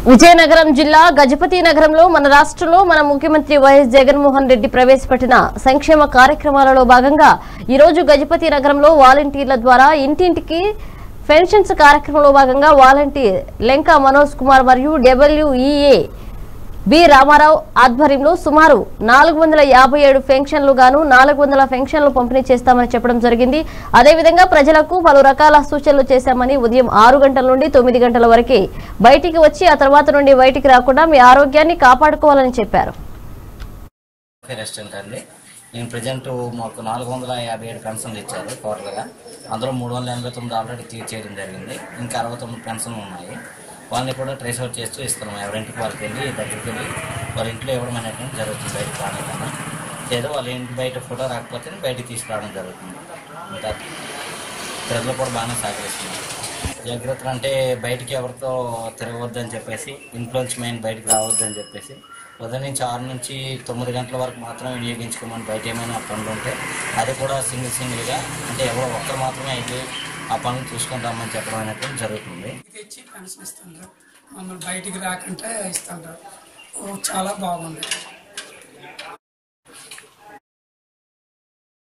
విజయనగరం జిల్లా గజపతి నగరంలో మన రాష్ట్రంలో మన ముఖ్యమంత్రి వైఎస్ జగన్మోహన్ రెడ్డి ప్రవేశపెట్టిన సంక్షేమ కార్యక్రమాలలో భాగంగా ఈ రోజు గజపతి నగరంలో వాలంటీర్ల ద్వారా ఇంటింటికి పెన్షన్స్ కార్యక్రమంలో భాగంగా వాలంటీర్ లెంక మనోజ్ కుమార్ మరియు డబ్ల్యూఈఏ బి రామారావు ఆధ్వర్యంలో సుమారు నాలుగు వందల యాభై ఏడు పెన్షన్లు గాను నాలుగు వందల పెన్షన్లు పంపిణీ చేస్తామని చెప్పడం జరిగింది అదేవిధంగా ప్రజలకు పలు రకాల సూచనలు చేశామని ఉదయం ఆరు గంటల నుండి తొమ్మిది గంటల వరకే బయటికి వచ్చి ఆ తర్వాత నుండి బయటికి రాకుండా మీ ఆరోగ్యాన్ని కాపాడుకోవాలని చెప్పారు ఓకే రెస్టారెంట్ అండి నేను ప్రజెంట్ మాకు నాలుగు వందల యాభై ఏడు పెన్షన్లు ఇచ్చారు టోటల్గా అందులో మూడు వందల ఎనభై తొమ్మిది ఆల్రెడీ క్లియర్ చేయడం జరిగింది ఇంకా అరవై తొమ్మిది పెన్షన్లు ఉన్నాయి వాళ్ళని కూడా ట్రేస్ అవుట్ చేస్తూ ఇస్తున్నాం ఎవరింటికి వాళ్ళకి వెళ్ళి దగ్గరికి వెళ్ళి వాళ్ళ ఇంట్లో ఇవ్వడం అనేటువంటి జరుగుతుంది బయటకు రావడం కన్నా లేదా వాళ్ళ ఇంటి బయట ఫోటో రాకపోతే బయటికి తీసుకురావడం జరుగుతుంది ఇంకా ప్రజలు కూడా బాగానే సహకరిస్తున్నారు జాగ్రత్తలు అంటే బయటికి ఎవరితో తిరగవద్దని చెప్పేసి ఇంట్లోంచి మెయిన్ బయటికి రావద్దని చెప్పేసి ఉదయం నుంచి ఆరు నుంచి తొమ్మిది గంటల వరకు మాత్రమే వినియోగించుకోమని బయట ఏమైనా పనులు ఉంటే అది కూడా సింగిల్ సింగిల్గా అంటే ఎవరో ఒక్కరు మాత్రమే అయితే ఆ పనులు చూసుకొని రమ్మని చెప్పడం అనేటువంటి జరుగుతుంది తెచ్చి పెన్షన్ ఇస్తుండ్రు మమ్మల్ని బయటికి రాకుంటే ఇస్తుండ్రు ఓ చాలా బాగుంది